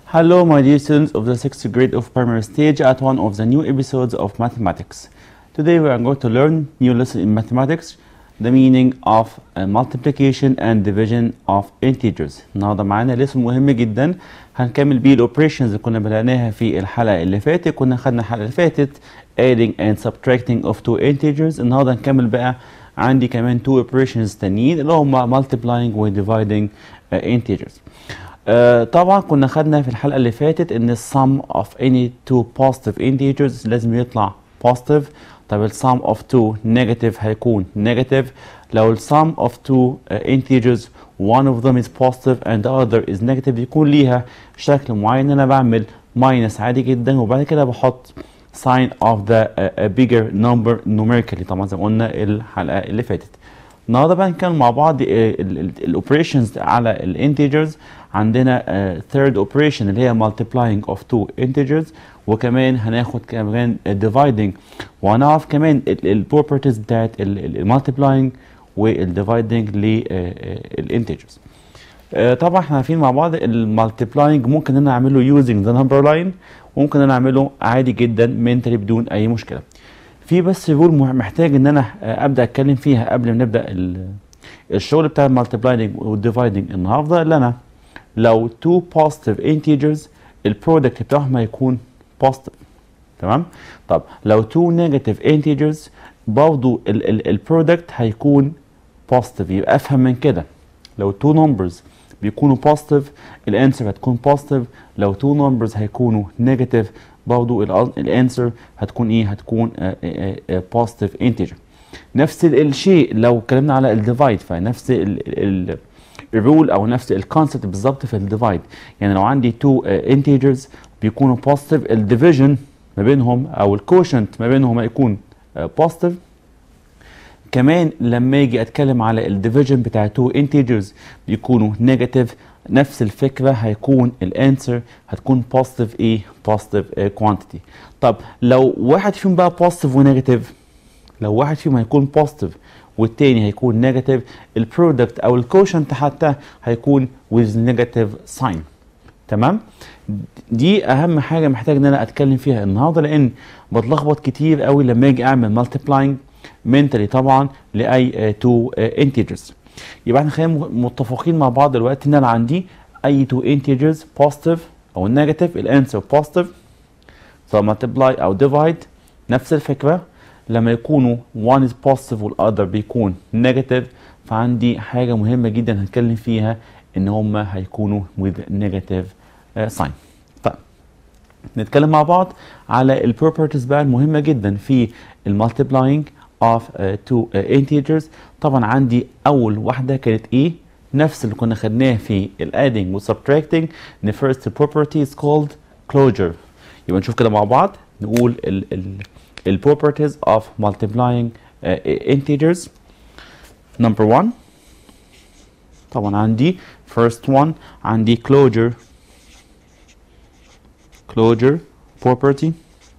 Hello, my dear students of the sixth grade of primary stage at one of the new episodes of mathematics. Today we are going to learn new lesson in mathematics, the meaning of uh, multiplication and division of integers. النهارده معانا lesson مهم جدا هنكمل بيه الاوبريشنز اللي كنا بدأناها في الحلقة اللي فاتت كنا خدنا الحلقة اللي فاتت adding and subtracting of two integers النهارده هنكمل بقى عندي كمان two operations تانيين اللي هم multiplying و dividing uh, integers. آه، طبعا كنا خدنا في الحلقة اللي فاتت ان السم of any two positive integers لازم يطلع positive طب السم of two negative هيكون negative لو السم of two uh, integers one of them is positive and the other is negative يكون ليها شكل معين انا بعمل minus عادي جدا وبعد كده بحط sign of the uh, a bigger number numerically طبعا زي ما قلنا الحلقة اللي فاتت النهارده بقى نتكلم مع بعض الاوبريشنز على الانتجرز عندنا uh, third operation اللي هي multiplying of two integers وكمان هناخد كمان dividing وهنعرف كمان البروبرتيز بتاعت المالتيبلاينج والديفايدنج للانتجرز طبعا احنا عارفين مع بعض المالتيبلاينج ممكن انا اعمله using the number line وممكن انا اعمله عادي جدا mentally بدون اي مشكله في بس رول محتاج ان انا ابدا اتكلم فيها قبل ما نبدا الشغل بتاع المالتيبلاينج والديفايدنج النهارده اللي انا لو two positive integers البرودكت بتاعهم هيكون positive تمام طب لو two negative integers برضه البرودكت هيكون positive يبقى افهم من كده لو two numbers بيكونوا positive الانسر هتكون positive لو two numbers هيكونوا negative برضه الانسر هتكون ايه هتكون بوزيتيف انتجر نفس الشيء لو اتكلمنا على الديفايد فنفس الرول او نفس الكونسبت بالظبط في الديفايد يعني لو عندي تو انتجرز بيكونوا بوزيتيف الديفيجن ما بينهم او الكوشنت ما بينهم هيكون بوزيتيف كمان لما اجي اتكلم على الديفيجن بتاع تو انتجرز بيكونوا نيجاتيف نفس الفكره هيكون الانسر هتكون بوزيتيف ايه بوزيتيف كوانتيتي طب لو واحد فيهم بقى بوزيتيف ونيجاتيف لو واحد فيهم هيكون بوزيتيف والتاني هيكون نيجاتيف البرودكت او الكوشنت حتى هيكون with negative sign تمام دي اهم حاجه محتاج ان انا اتكلم فيها النهارده لان بتلخبط كتير قوي لما اجي اعمل مالتيبلاينج منتلي طبعا لاي تو انتجرز يبقى احنا خلينا متفقين مع بعض دلوقتي ان انا عندي اي تو انتجرز بوزيتيف او نيجاتيف الانسر بوزيتيف سواء مالتيبلاي او ديفايد نفس الفكره لما يكونوا one is positive والother بيكون negative فعندي حاجه مهمه جدا هنتكلم فيها ان هم هيكونوا with negative uh, sign طيب نتكلم مع بعض على البروبرتيز بقى المهمه جدا في المالتيبلاينج of uh, two uh, integers طبعا عندي اول واحده كانت ايه نفس اللي كنا خدناه في الادينج والسبتراكتنج ان first property is called closure يبقى نشوف كده مع بعض نقول ال ال ال properties of multiplying uh, integers number one طبعا عندي first one عندي closure closure property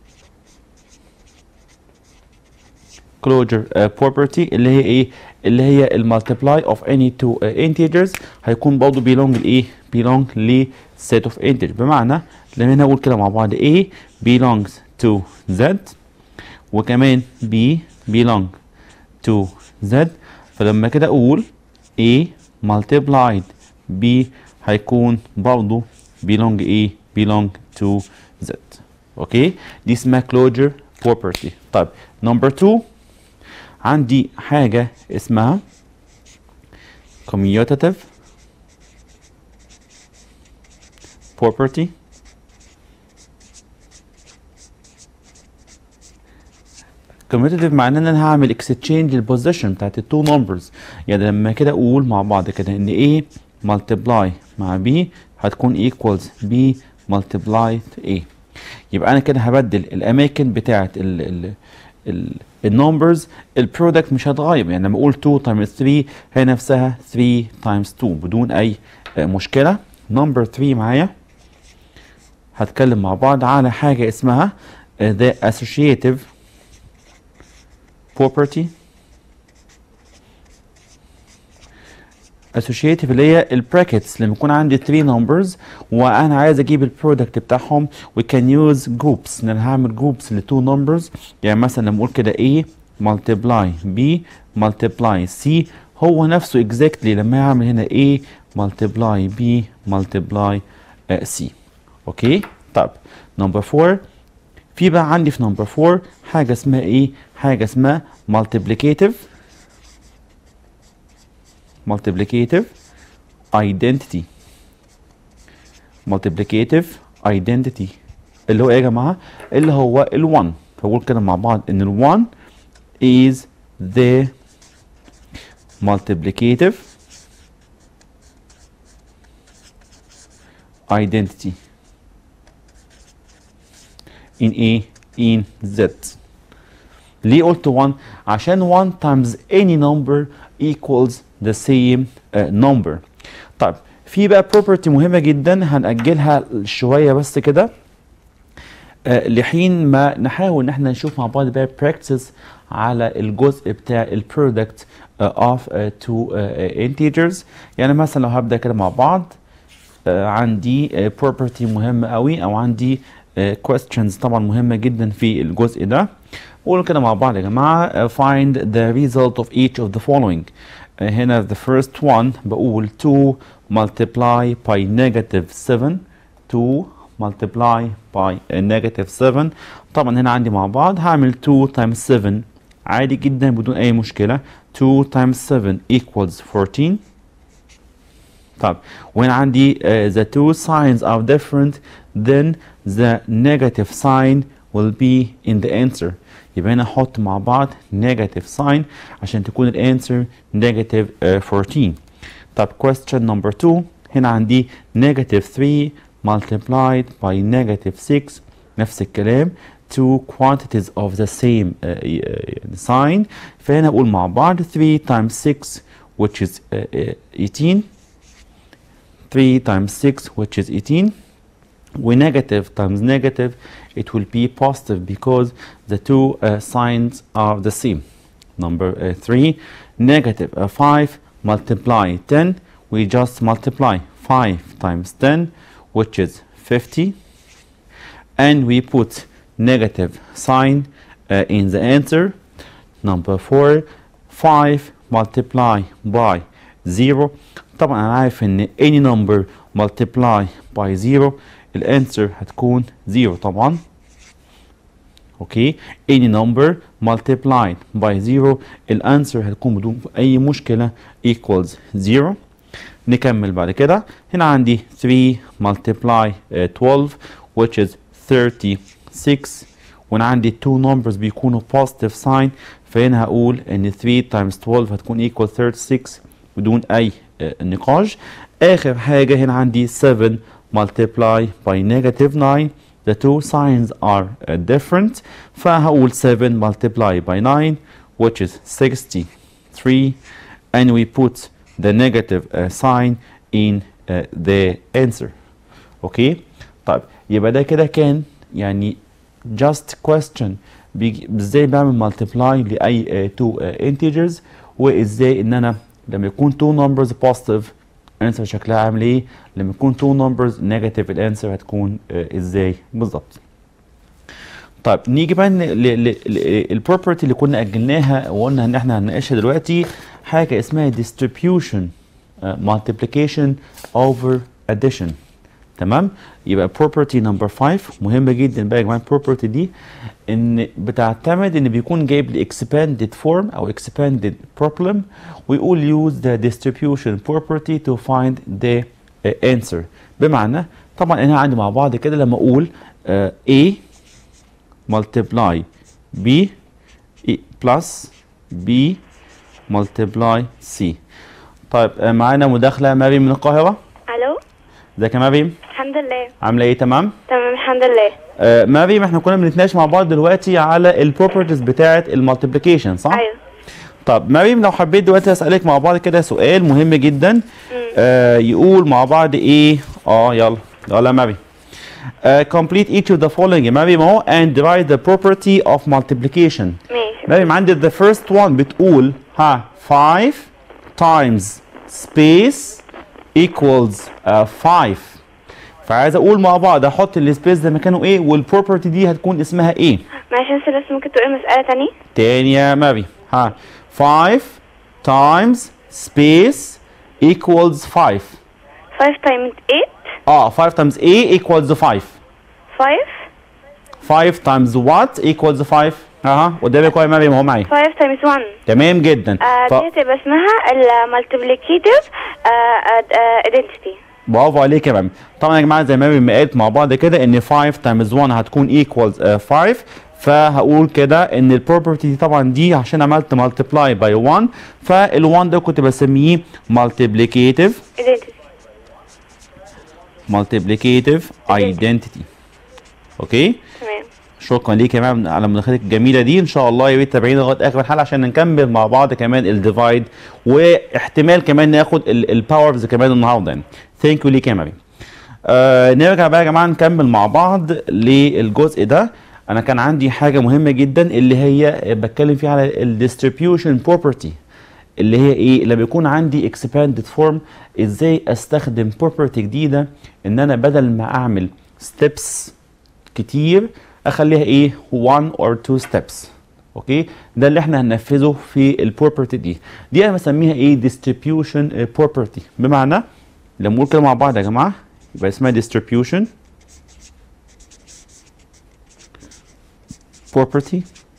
closure uh, property اللي هي ايه اللي هي المالتيبلاي of any two uh, integers هيكون برضه belong لايه belong ل set of integers بمعنى لما هنا اقول كده مع بعض A belongs to Z وكمان B belong to Z فلما كده اقول A multiplied B هيكون برضه belong ايه belong to Z اوكي دي اسمها closure property طيب number two عندي حاجة اسمها commutative property commutative معناه ان انا هعمل exchange البوزيشن بتاعت التو نمبرز يعني لما كده اقول مع بعض كده ان A multiply مع B هتكون equals B multiplied A يبقى انا كده هبدل الاماكن بتاعت ال ال ال النمبرز البرودكت مش هتغير يعني لما اقول 2 تايمز 3 هي نفسها 3 تايمز 2 بدون اي مشكله نمبر 3 معايا هتكلم مع بعض على حاجه اسمها the associative property associative اللي هي البراكتس لما يكون عندي 3 numbers وانا عايز اجيب البرودكت بتاعهم we can use groups ان انا هعمل groups ل 2 numbers يعني مثلا لما اقول كده A multiply B multiply C هو نفسه exactly لما يعمل هنا A multiply B multiply uh, C اوكي طب نمبر 4 في بقى عندي في نمبر 4 حاجه اسمها ايه حاجه اسمها multiplicative multiplicative identity multiplicative identity اللي هو ايه يا جماعه اللي هو ال1 فبقول كده مع بعض ان ال1 is the multiplicative identity in A in Z ليه قلت 1 عشان 1 times any number equals the same uh, number طيب في بقى property مهمة جدا هنأجلها شوية بس كده آه لحين ما نحاول ان احنا نشوف مع بعض بقى practice على الجزء بتاع ال product uh, of uh, two uh, integers يعني مثلا لو هبدأ كده مع بعض uh, عندي uh, property مهمة قوي او عندي uh, questions طبعا مهمة جدا في الجزء ده قولوا كده مع بعض يا جماعة uh, find the result of each of the following uh, هنا the first one بقول 2 multiply by negative 7 2 multiply by a negative 7 طبعا هنا عندي مع بعض هعمل 2 times 7 عادي جدا بدون اي مشكلة 2 times 7 equals 14 طب when عندي uh, the two signs are different then the negative sign will be in the answer يبقى هنا احط مع بعض negative sign عشان تكون الانسر negative uh, 14 طب question number 2 هنا عندي negative 3 multiplied by negative 6 نفس الكلام two quantities of the same uh, uh, sign فهنا اقول مع بعض 3 times 6 which is uh, uh, 18 3 times 6 which is 18 we negative times negative it will be positive because the two uh, signs are the same number uh, 3 negative uh, 5 multiply 10 we just multiply 5 times 10 which is 50 and we put negative sign uh, in the answer number 4 5 multiply by 0 طبعا انا عارف ان any number multiply by 0 الانسر هتكون 0 طبعا اوكي any number multiplied by 0 الانسر هتكون بدون اي مشكله equals 0 نكمل بعد كده هنا عندي 3 multiply uh, 12 which is 36 وانا عندي two numbers بيكونوا positive sign فهنا هقول ان 3 times 12 هتكون equal 36 بدون اي uh, نقاش اخر حاجه هنا عندي 7 multiply by negative 9 the two signs are uh, different فهقول 7 multiply by 9 which is 63 and we put the negative uh, sign in uh, the answer اوكي طيب يبقى ده كده كان يعني just question ازاي بعمل multiply لاي uh, two uh, integers وازاي ان انا لما يكون two numbers positive الانسر شكلها عامل ايه لما يكون two numbers negative الانسر هتكون uh, ازاي بالظبط طيب نيجي بقى البروبرتي اللي كنا اجلناها وقلنا ان احنا هنناقشها دلوقتي حاجه اسمها distribution uh, multiplication over addition تمام يبقى property number 5 مهمه جدا بقى يا جماعه البروبرتي دي ان بتعتمد ان بيكون جايب لي expanded form او expanded problem ويقول use the distribution property to find the uh, answer بمعنى طبعا انا عندي مع بعض كده لما اقول uh, a multiply b plus b multiply c طيب uh, معانا مداخله مريم من القاهره الو ازيك يا مريم الحمد لله عامله ايه تمام تمام الحمد لله آه مريم احنا كنا بنتناقش مع بعض دلوقتي على البروبرتيز بتاعه المالتيبليكيشن صح ايوه طب مريم لو حبيت دلوقتي اسالك مع بعض كده سؤال مهم جدا آه يقول مع بعض ايه اه يلا يلا يا مريم Uh, complete each of the following يا مريم اهو and write the property of multiplication ماشي مريم عندي the first one بتقول ها 5 times space equals uh, 5 فعايز اقول مع بعض احط السبيس ده مكانه ايه والبروبرتي دي هتكون اسمها ايه معلش انت بس ممكن تقولي مسألة تانية تاني يا ماري ها 5 times space equals 5 5 times 8 اه 5 times a equals 5 5 5 times what equals 5 اها قدامك اهو يا مريم اهو معايا 5 times 1 تمام جدا آه ف... دي هتبقى اسمها المالتيبليكيتيف ايدنتيتي برافو عليك يا مريم طبعا يا جماعه زي ما مريم قالت مع بعض كده ان 5 times 1 هتكون equals uh, 5 فهقول كده ان البروبرتي دي طبعا دي عشان عملت multiply by 1 فال1 ده كنت بسميه multiplicative ايدنتيتي multiplicative identity اوكي تمام شكرا ليك يا مام على مداخلتك الجميله دي ان شاء الله يا ريت تابعينا لغايه اخر الحلقه عشان نكمل مع بعض كمان الديفايد واحتمال كمان ناخد الباورز كمان النهارده يعني ثانك يو ليك يا مريم آه نرجع بقى يا جماعه نكمل مع بعض للجزء ده انا كان عندي حاجه مهمه جدا اللي هي بتكلم فيها على الديستريبيوشن بروبرتي اللي هي ايه لما يكون عندي expanded form ازاي استخدم property جديده ان انا بدل ما اعمل steps كتير اخليها ايه one or two steps اوكي ده اللي احنا هننفذه في البروبرتي دي دي انا بسميها ايه distribution property بمعنى لما نقول كده مع بعض يا جماعه يبقى اسمها distribution property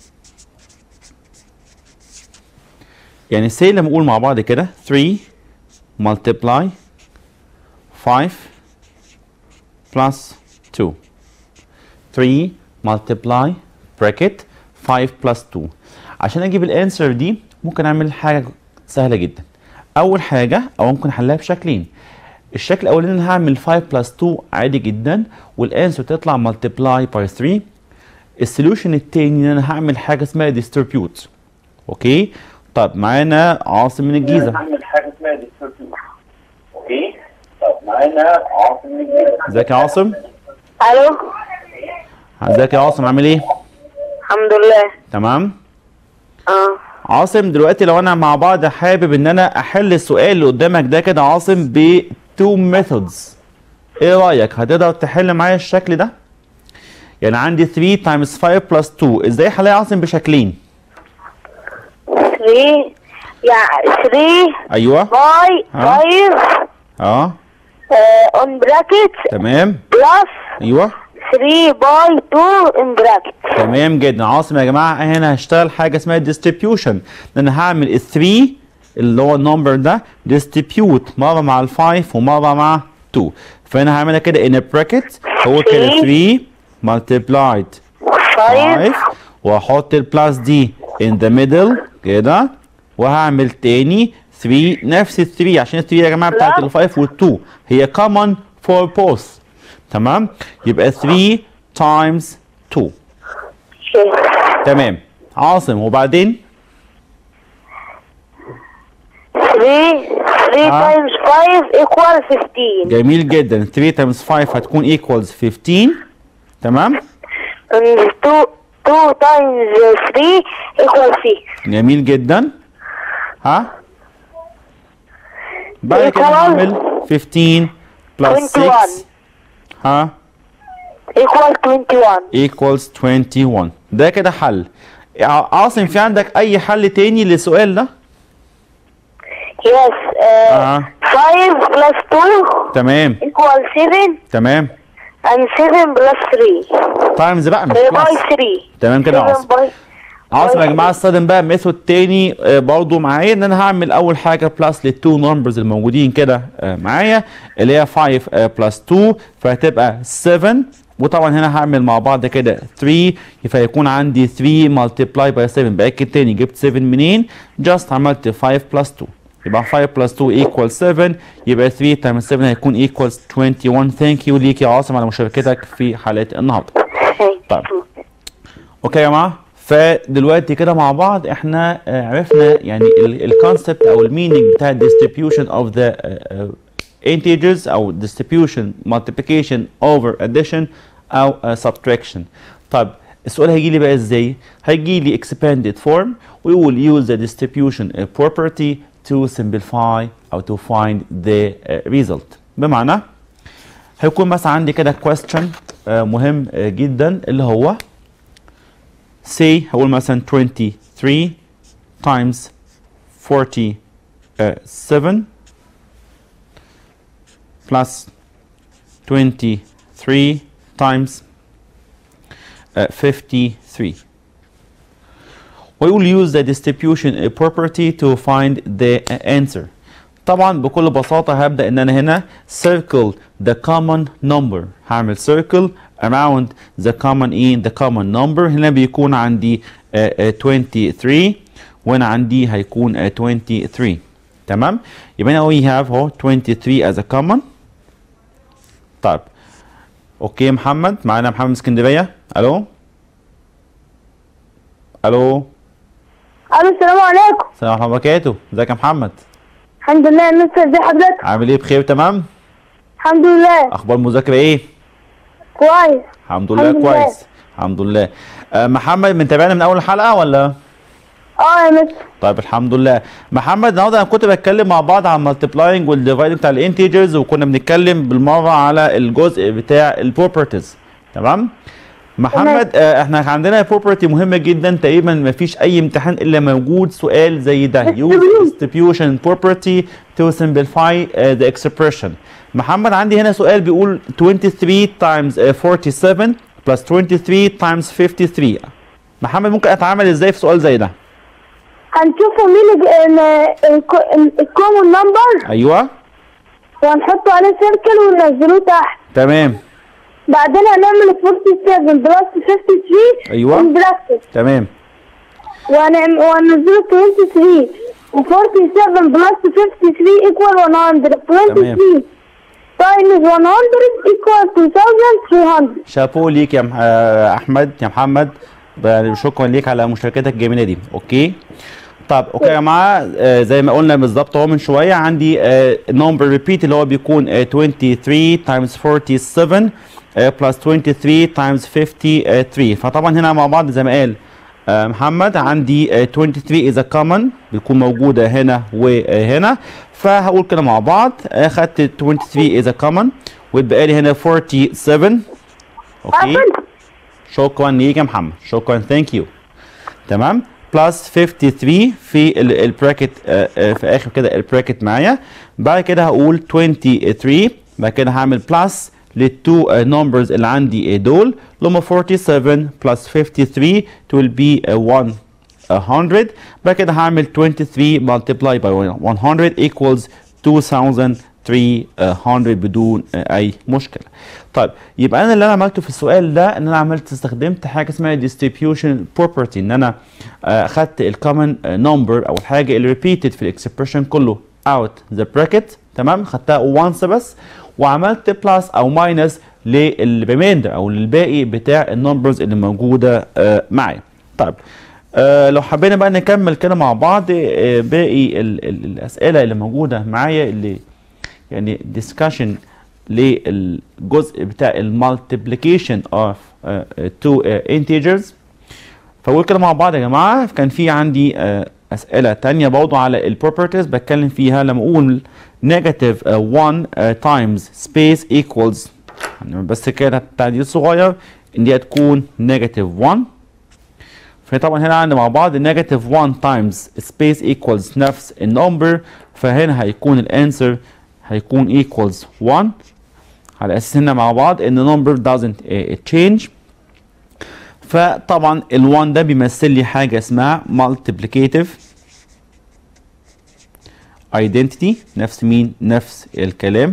يعني سي لما نقول مع بعض كده 3 multiply 5 plus 2 3 multiply bracket 5 plus 2 عشان اجيب الانسر دي ممكن اعمل حاجه سهله جدا اول حاجه او ممكن احلها بشكلين الشكل الاولاني انا هعمل 5 بلس 2 عادي جدا والانسر تطلع multiply by 3 السوليوشن التاني ان انا هعمل حاجه اسمها distribute اوكي طب معانا عاصم من الجيزه هعمل حاجه اسمها ديستريبيوشن اوكي طب معانا عاصم من الجيزه ازيك يا عاصم الو ازيك يا عاصم عامل ايه الحمد لله تمام اه عاصم دلوقتي لو انا مع بعض حابب ان انا احل السؤال اللي قدامك ده كده عاصم ب two methods ايه رايك هتقدر تحل معايا الشكل ده يعني عندي 3 times 5 plus 2 ازاي حلها يا عاصم بشكلين 3 يعني 3 ايوه باي ها؟ 5 اه اون براكت تمام بلس ايوه 3 باي 2 ان براكت تمام جدا عاصم يا جماعه هنا هشتغل حاجه اسمها distribution انا هعمل ال 3 اللي هو النمبر ده distribute مره مع ال 5 ومره مع 2 فانا هعملها كده in a bracket هو كده 3 multiplied 5 5 واحط البلس دي in the middle كده وهعمل تاني 3 نفس ال 3 عشان ال 3 يا جماعه بتاعت ال 5 وال 2 هي common for both تمام يبقى 3 times 2 تمام عاصم وبعدين 3 3 ها؟ times 5 equal 15 جميل جدا 3 times 5 هتكون equals 15 تمام and 2 2 times 3 equal 6 جميل جدا ها بعد كده Equal هعمل 15 plus 6 21. ها equal 21 equals 21 ده كده حل ع- عاصم في عندك اي حل تاني للسؤال ده yes uh, آه. 5 plus 2 تمام equal 7 تمام and 7 plus 3 تايمز بقى مش uh, by بلس 3 تمام كده يا 7 عاصم by عاصم يا جماعه استخدم بقى ميثود تاني آه، برضو معايا ان انا هعمل اول حاجه بلس للتو نمبرز الموجودين كده آه، معايا اللي هي 5 بلس 2 فهتبقى 7 وطبعا هنا هعمل مع بعض كده 3 فيكون عندي 3 ملتبلاي باي 7 باكد تاني جبت 7 منين جاست عملت 5 بلس 2 يبقى 5 بلس 2 ايكوال 7 يبقى 3 تايمز 7 هيكون ايكوالز 21 ثانك يو ليك يا عاصم على مشاركتك في حلقه النهارده طيب. اوكي يا جماعه فدلوقتي كده مع بعض احنا آه، عرفنا يعني الكونسبت او المينينج بتاع distribution of the uh, uh, integers او distribution multiplication over addition او uh, subtraction طب السؤال هيجي لي بقى ازاي هيجي لي expanded form we will use the distribution uh, property to simplify أو to find the uh, result بمعنى هيكون مثلا عندي كده question uh, مهم uh, جدا اللي هو say هقول مثلا 23 times 47 plus 23 times uh, 53 we will use the distribution uh, property to find the uh, answer طبعا بكل بساطة هبدأ ان انا هنا circle the common number هعمل circle around the common in the common number هنا بيكون عندي uh, uh, 23 وانا عندي هيكون uh, 23 تمام يبقى هنا we have اهو 23 as a common طيب اوكي محمد معانا محمد من اسكندريه الو الو الو السلام عليكم السلام ورحمه الله وبركاته ازيك يا محمد الحمد لله يا مستر ازي حضرتك عامل ايه بخير تمام الحمد لله اخبار المذاكره ايه كويس الحمد لله الحمد لله. كويس الحمد لله آه محمد متابعنا من اول الحلقه ولا اه يا مستر طيب الحمد لله محمد النهارده انا كنت بتكلم مع بعض عن المالتيبلاينج والديفايدنج بتاع الانتيجرز وكنا بنتكلم بالمره على الجزء بتاع البروبرتيز تمام محمد آه احنا عندنا بروبرتي مهمه جدا تقريبا ما فيش اي امتحان الا موجود سؤال زي ده use distribution property to simplify uh, the expression محمد عندي هنا سؤال بيقول 23 times uh, 47 plus 23 times 53 محمد ممكن اتعامل ازاي في سؤال زي ده هنشوفوا مين الكومن نمبر ايوه وهنحطه عليه سيركل وننزلوه تحت تمام بعدين هنعمل 47 بلس 53 أيوة. براكتس تمام وهنعمل وهننزله 23 و47 بلس 53 equal 100 23 times 100 equal 2300 شابو ليك يا مح... آه، احمد يا محمد ب- شكرا ليك على مشاركتك الجميله دي اوكي طب اوكي يا جماعه آه، زي ما قلنا بالظبط اهو من شويه عندي نمبر ريبيت اللي هو بيكون آه، 23 times 47 آه، plus 23 times 53 فطبعا هنا مع بعض زي ما قال آه، محمد عندي آه، 23 is a common بتكون موجوده هنا وهنا فهقول كده مع بعض اخدت 23 is a common ويتبقى لي هنا 47 اوكي عفوا شكرا ليك يا محمد شكرا ثانك يو تمام بلس 53 في ال- البراكت آه، آه، في اخر كده البراكت معايا بعد كده هقول 23 بعد كده هعمل بلس للتو نمبرز اللي عندي آه، دول لما 47 بلس 53 it will be uh, 100 بعد كده هعمل 23 multiply by 100 equals 2300 بدون آه، اي مشكله طيب يبقى انا اللي انا عملته في السؤال ده ان انا عملت استخدمت حاجه اسمها distribution property ان انا آه، اخدت الكومن نمبر او الحاجه اللي repeated في الاكسبريشن كله out the bracket تمام خدتها once بس وعملت بلس او ماينس للريميندر او للباقي بتاع النمبرز اللي موجوده آه، معايا طيب آه لو حبينا بقى نكمل كده مع بعض آه باقي ال ال الاسئله اللي موجوده معايا اللي يعني discussion للجزء بتاع المالتيبليكيشن اوف تو انتجرز فقول كده مع بعض يا جماعه كان في عندي آه اسئله تانية برضه على البروبرتيز بتكلم فيها لما اقول نيجاتيف 1 تايمز سبيس ايكوالز بس كده تعديل صغير ان دي هتكون نيجاتيف 1 فطبعا هنا عندنا مع بعض نيجاتيف 1 تايمز سبيس ايكوالز نفس النمبر فهنا هيكون الانسر هيكون ايكوالز 1 على اساس هنا مع بعض ان number doesn't uh, change فطبعا ال1 ده بيمثل لي حاجه اسمها multiplicative identity نفس مين نفس الكلام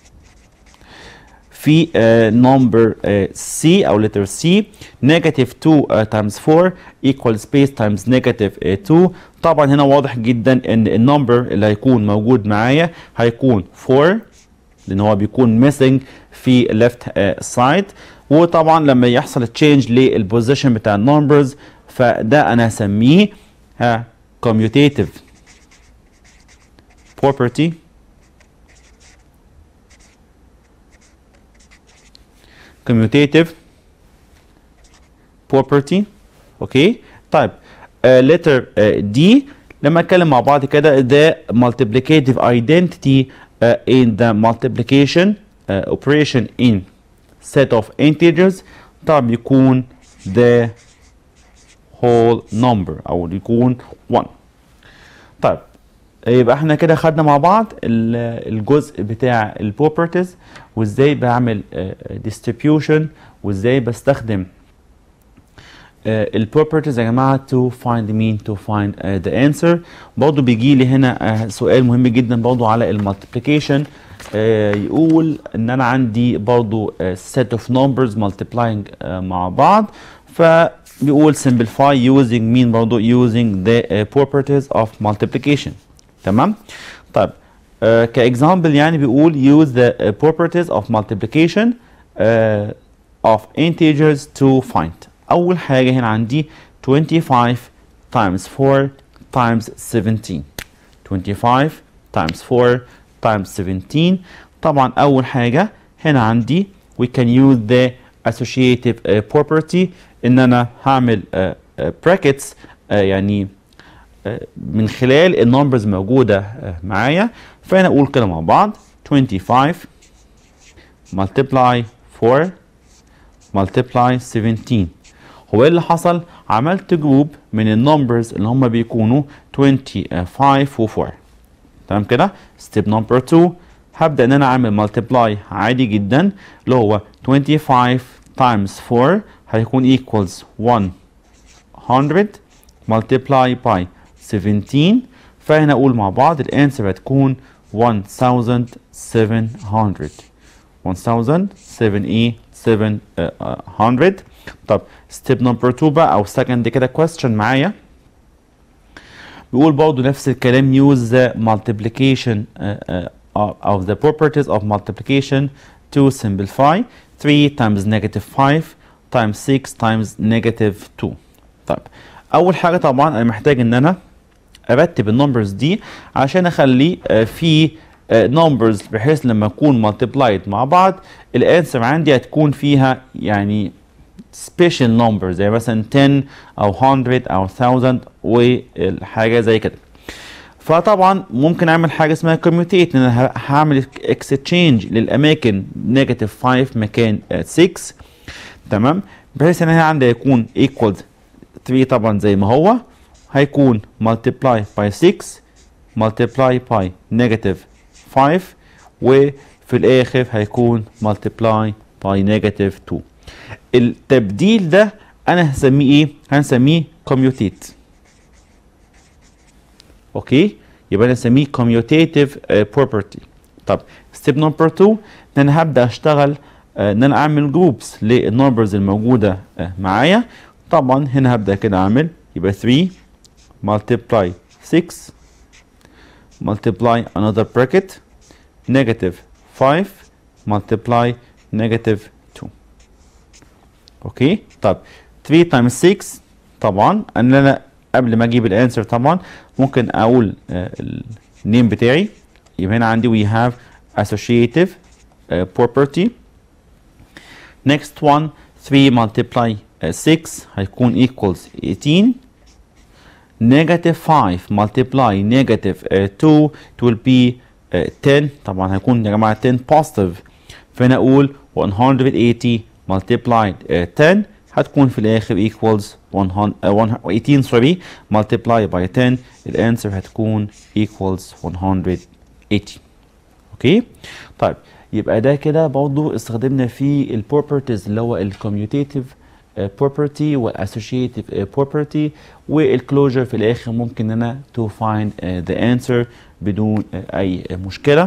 في نمبر سي او letter C negative 2 uh, times 4 equal space times negative uh, 2 طبعا هنا واضح جدا ان النمبر اللي هيكون موجود معايا هيكون 4 لان هو بيكون missing في left uh, side وطبعا لما يحصل تشينج للبوزيشن بتاع النمبرز فده انا هسميه ها commutative property commutative property اوكي طيب uh, letter uh, D لما اتكلم مع بعض كده the multiplicative identity uh, in the multiplication uh, operation in set of integers طبعا بيكون the whole number او يكون 1 طيب يبقى احنا كده خدنا مع بعض ال- الجزء بتاع البروبرتيز وازاي بعمل distribution وازاي بستخدم البروبرتيز يا جماعه to find mean to find uh, the answer برضه بيجي لي هنا uh, سؤال مهم جدا برضه على المالتيبليكيشن uh, يقول ان انا عندي برضه uh, set of numbers multiplying uh, مع بعض فبيقول simplify using mean برضه using the uh, properties of multiplication تمام طيب uh, كاكزامبل يعني بيقول use the uh, properties of multiplication uh, of integers to find اول حاجه هنا عندي 25 times 4 times 17 25 times 4 times 17 طبعا اول حاجه هنا عندي we can use the associative uh, property ان انا هعمل uh, uh, brackets uh, يعني uh, من خلال النمبرز موجوده uh, معايا فانا اقول كده مع بعض 25 multiply 4 multiply 17 هو ايه اللي حصل عملت جروب من النمبرز اللي هم بيكونوا 25 و 4 تمام كده ستيب نمبر 2 هبدا ان انا اعمل مالتيبلاي عادي جدا اللي هو 25 times 4 هيكون equals 100 multiply by 17 فهنا اقول مع بعض الانسر هتكون 1700 1700 طب ستيب نمبر 2 بقى او سكند كده question معايا بيقول برضه نفس الكلام use the multiplication uh, uh, of the properties of multiplication to simplify 3 times negative 5 times 6 times negative 2 طيب اول حاجه طبعا انا محتاج ان انا ارتب النمبرز دي عشان اخلي uh, في نمبرز بحيث لما اكون مالتيبلايد مع بعض الانسر عندي هتكون فيها يعني سبيشال نمبر زي مثلا 10 او 100 او 1000 والحاجه زي كده فطبعا ممكن اعمل حاجه اسمها كوميوتيت ان انا هعمل اكستشينج للاماكن نيجاتيف 5 مكان 6 تمام بحيث ان هنا عندي هيكون ايكوال 3 طبعا زي ما هو هيكون multiply by 6 multiply by negative 5 وفي الاخر هيكون multiply by negative 2 التبديل ده انا هسميه ايه هنسميه commutative اوكي يبقى انا هسميه commutative uh, property طب ستيب نمبر 2 ان انا هبدا اشتغل uh, ان انا اعمل جروبس للنمبرز الموجوده uh, معايا طبعا هنا هبدا كده اعمل يبقى 3 multiply 6 multiply another bracket negative 5 multiply negative 2 اوكي طب 3 times 6 طبعا ان انا قبل ما اجيب الانسر طبعا ممكن اقول النيم بتاعي يبقى هنا عندي we have associative uh, property next one 3 multiply uh, 6 هيكون equals 18 negative 5 multiply negative uh, 2 it will be uh, 10 طبعا هيكون يا جماعه 10 positive فانا اقول 180 multiplied uh, 10 هتكون في الاخر equals 100 uh, 18 sorry multiply by 10 الانسر هتكون equals 180 اوكي طيب يبقى ده كده برضو استخدمنا فيه البروبرتيز اللي هو الكوميوتيتيف property والassociative property والclosure في الاخر ممكن ان انا to find uh, the answer بدون uh, اي مشكله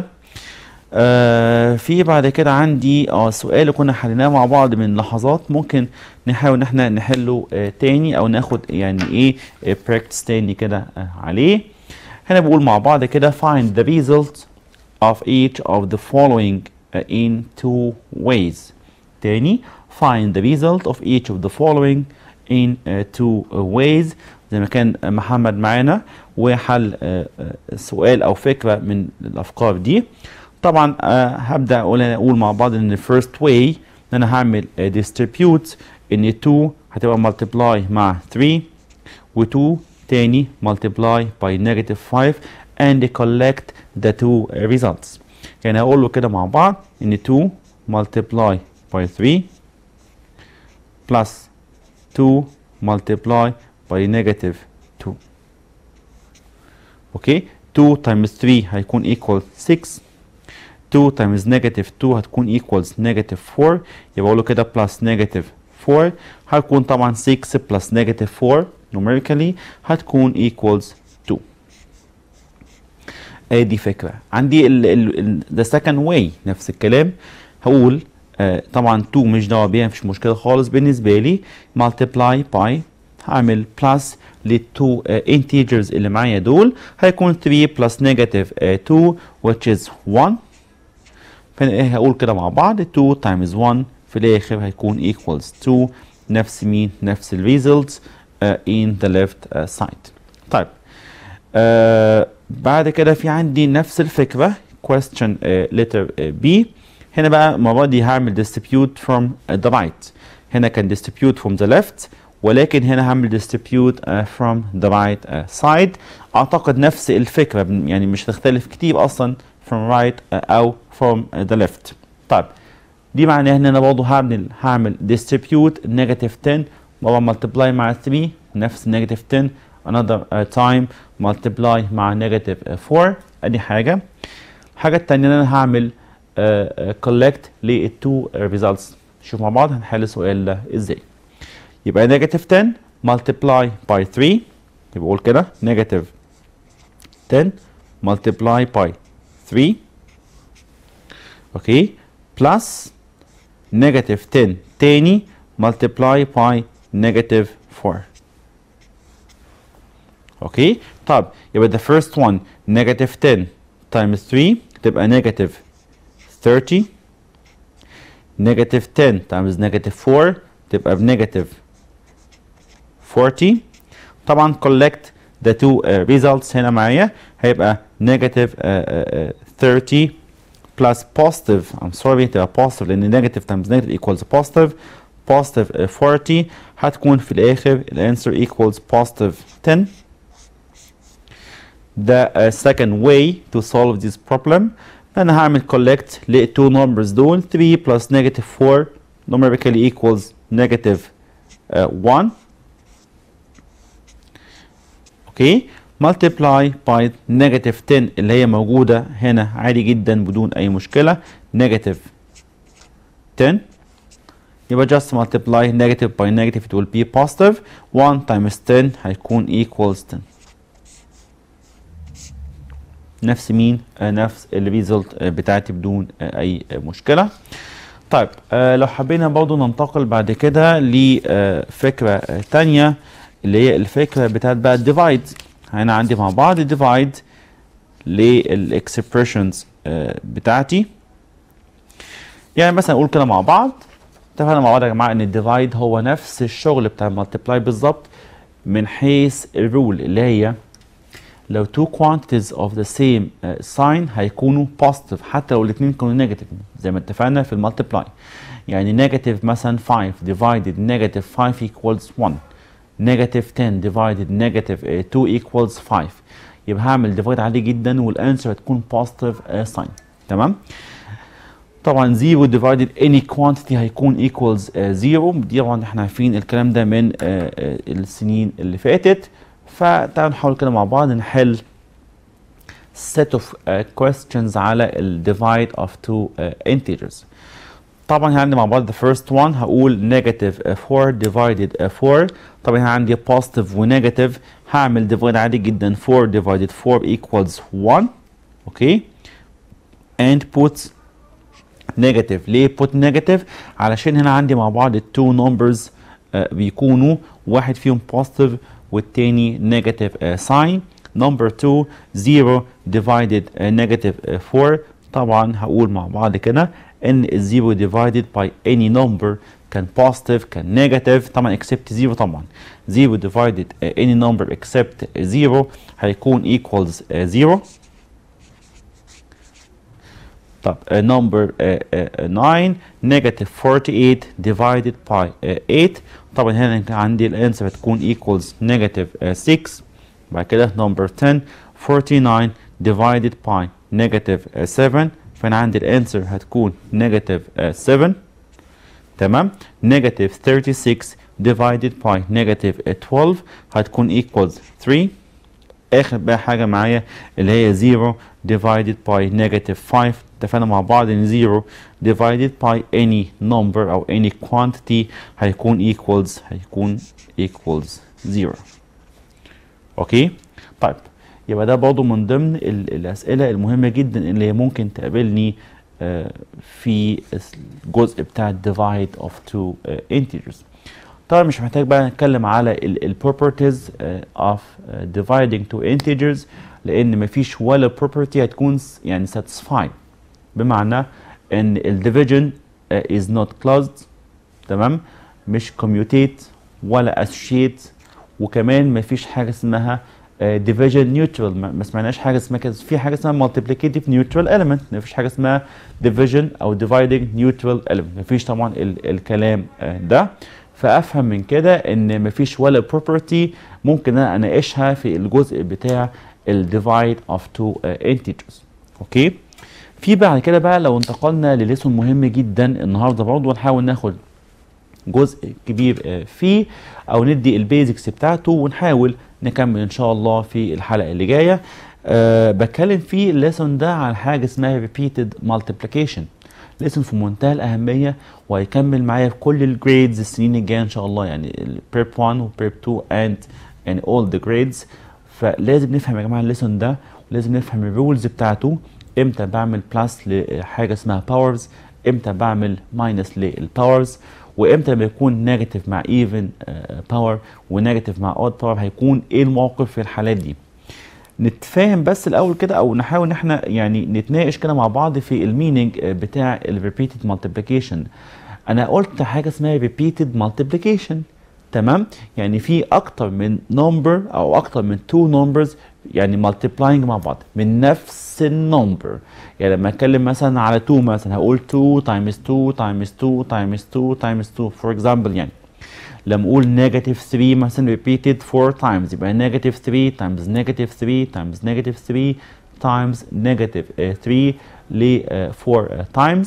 آه في بعد كده عندي اه السؤال اللي كنا حليناه مع بعض من لحظات ممكن نحاول ان احنا نحله آه تاني او ناخد يعني ايه آه براكتس تاني كده آه عليه هنا بقول مع بعض كده find the result of each of the following uh, in two ways تاني find the result of each of the following in uh, two uh, ways زي ما كان محمد معانا وحل uh, سؤال او فكره من الافكار دي طبعا آه هبدا اقول اقول مع بعض ان الفيرست واي ان انا هعمل ديستريبيوت ان 2 هتبقى ملتبلاي مع 3 و2 تاني multiply by negative 5 and collect the two results يعني هقول له كده مع بعض ان 2 multiply by 3 plus 2 multiply by negative 2 اوكي 2 times 3 هيكون equal 6 2 times negative 2 هتكون equals negative 4 يبقى اقول له كده plus negative 4 هتكون طبعا 6 plus negative 4 numerically هتكون equals 2 ادي فكره عندي ال ال the second way نفس الكلام هقول آه طبعا 2 مش دعوه بيها مفيش مشكله خالص بالنسبه لي multiply by هعمل plus للتو uh, integers اللي معايا دول هيكون 3 plus negative uh, 2 which is 1 فانا هقول كده مع بعض 2 times 1 في الاخر هيكون equals 2 نفس مين نفس ال results uh, in the left uh, side طيب uh, بعد كده في عندي نفس الفكرة question uh, letter uh, B هنا بقى المرة دي هعمل distribute from uh, the right هنا كان distribute from the left ولكن هنا هعمل distribute uh, from the right uh, side اعتقد نفس الفكرة يعني مش هتختلف كتير اصلا from right uh, او from uh, the left طيب دي معناها ان انا برضه هعمل هعمل distribute negative 10 مرة multiply مع 3 نفس negative 10 another uh, time multiply مع negative uh, 4 ادي حاجة الحاجة التانية ان انا هعمل uh, uh, collect للتو uh, results شوف مع بعض هنحل السؤال ده ازاي يبقى negative 10 multiply by 3 يبقى اقول كده negative 10 multiply by 3 اوكي plus negative 10 تاني multiply by negative 4 اوكي طب يبقى the first one negative 10 times 3 تبقى negative 30 negative 10 times negative 4 تبقى بنيجاتيف 40 طبعا collect the two uh, results هنا معايا هيبقى negative uh, uh, 30 plus positive I'm sorry تبقى positive لأن negative times negative equals positive positive uh, 40 هتكون في الآخر الانسر equals positive 10 the uh, second way to solve this problem أنا هعمل collect ل two numbers دول 3 plus negative 4 numerically equals negative uh, 1 اوكي multiply by negative 10 اللي هي موجودة هنا عادي جدا بدون أي مشكلة negative 10 يبقى just multiply negative by negative it will be positive 1 times 10 هيكون equals 10 نفس مين آه نفس الريزلت آه بتاعتي بدون آه أي آه مشكلة طيب آه لو حبينا برضو ننتقل بعد كده لفكرة آه تانية اللي هي الفكرة بتاعت بقى الديفايد هنا عندي مع بعض ديفايد للاكسبريشنز آه بتاعتي يعني مثلا نقول كده مع بعض اتفقنا مع بعض يا جماعة ان الديفايد هو نفس الشغل بتاع المالتيبلاي بالظبط من حيث الرول اللي هي لو two quantities of the same uh, sign هيكونوا positive حتى لو الاثنين كانوا negative زي ما اتفقنا في المالتيبلاي يعني negative مثلا 5 divided negative 5 equals 1 negative 10 divided negative uh, 2 equals 5 يبقى هعمل divide عادي جدا والانسر هتكون positive uh, sign تمام طبعا 0 divided any quantity هيكون equals 0 uh, دي طبعا احنا عارفين الكلام ده من uh, uh, السنين اللي فاتت فتعالوا نحاول كده مع بعض نحل set of uh, questions على ال divide of two uh, integers طبعا عندي مع بعض the first one هقول negative uh, 4 divided uh, 4 طبعا هنا عندي positive و negative هعمل divide عادي جدا 4 divided 4 equals 1 اوكي and put negative ليه put negative علشان هنا عندي مع بعض two numbers uh, بيكونوا واحد فيهم positive والتاني negative uh, sign number 2 0 divided uh, negative uh, 4 طبعا هقول مع بعض كده ان ال 0 divided by any number كان positive كان negative طبعا except 0 طبعا 0 divided uh, any number except 0 هيكون equals uh, 0 طب uh, number uh, uh, 9 negative 48 divided by uh, 8 طبعا هنا عندي الانسر هتكون equals negative uh, 6 بعد كده number 10 49 divided by negative 7 فانا عندي الانسر هتكون negative 7 تمام negative 36 divided by negative 12 هتكون equals 3 اخر بقى حاجه معايا اللي هي 0 divided by negative 5 اتفقنا مع بعض ان 0 divided by any number او any quantity هيكون equals هيكون equals 0 اوكي طيب يبقى ده برضه من ضمن ال- الاسئله المهمه جدا اللي هي ممكن تقابلني آه، في الجزء بتاع divide of two آه، integers طبعا مش محتاج بقى نتكلم على ال ال properties آه، of آه، dividing two integers لان مفيش ولا property هتكون س- يعني satisfied بمعنى ان ال division آه، is not closed تمام مش commutate ولا associate وكمان مفيش حاجه اسمها آه، division neutral ما ما سمعناش حاجه اسمها كده في حاجه اسمها multiplicative neutral element مفيش حاجه اسمها division او dividing neutral element مفيش طبعا ال الكلام آه، ده فافهم من كده ان مفيش ولا property ممكن انا اناقشها في الجزء بتاع ال divide of two آه، integers اوكي في بعد كده بقى لو انتقلنا لليسون مهم جدا النهارده برضه ونحاول ناخد جزء كبير آه، فيه او ندي البيزكس بتاعته ونحاول نكمل ان شاء الله في الحلقه اللي جايه أه بتكلم في الليسون ده عن حاجه اسمها repeated multiplication ليسون في منتهى الاهميه وهيكمل معايا في كل الجريدز السنين الجايه ان شاء الله يعني البريب 1 وبريب 2 and and all the grades فلازم نفهم يا جماعه الليسون ده ولازم نفهم الرولز بتاعته امتى بعمل بلس لحاجه اسمها باورز امتى بعمل ماينس للباورز وامتى لما يكون نيجاتيف مع ايفن باور ونيجاتيف مع اود باور هيكون ايه الموقف في الحالات دي نتفاهم بس الاول كده او نحاول ان احنا يعني نتناقش كده مع بعض في المينينج بتاع الريبيتد مالتيبليكيشن انا قلت حاجه اسمها ريبيتد مالتيبليكيشن تمام يعني في اكتر من نمبر او اكتر من تو نمبرز يعني مالتيبلاينج مع بعض من نفس النمبر يعني لما اتكلم مثلا على 2 مثلا هقول 2 times 2 times 2 times 2 times 2 for example يعني لما اقول نيجاتيف 3 مثلا repeated 4 times يبقى نيجاتيف 3 times نيجاتيف 3 times نيجاتيف 3 times نيجاتيف 3 ل 4 times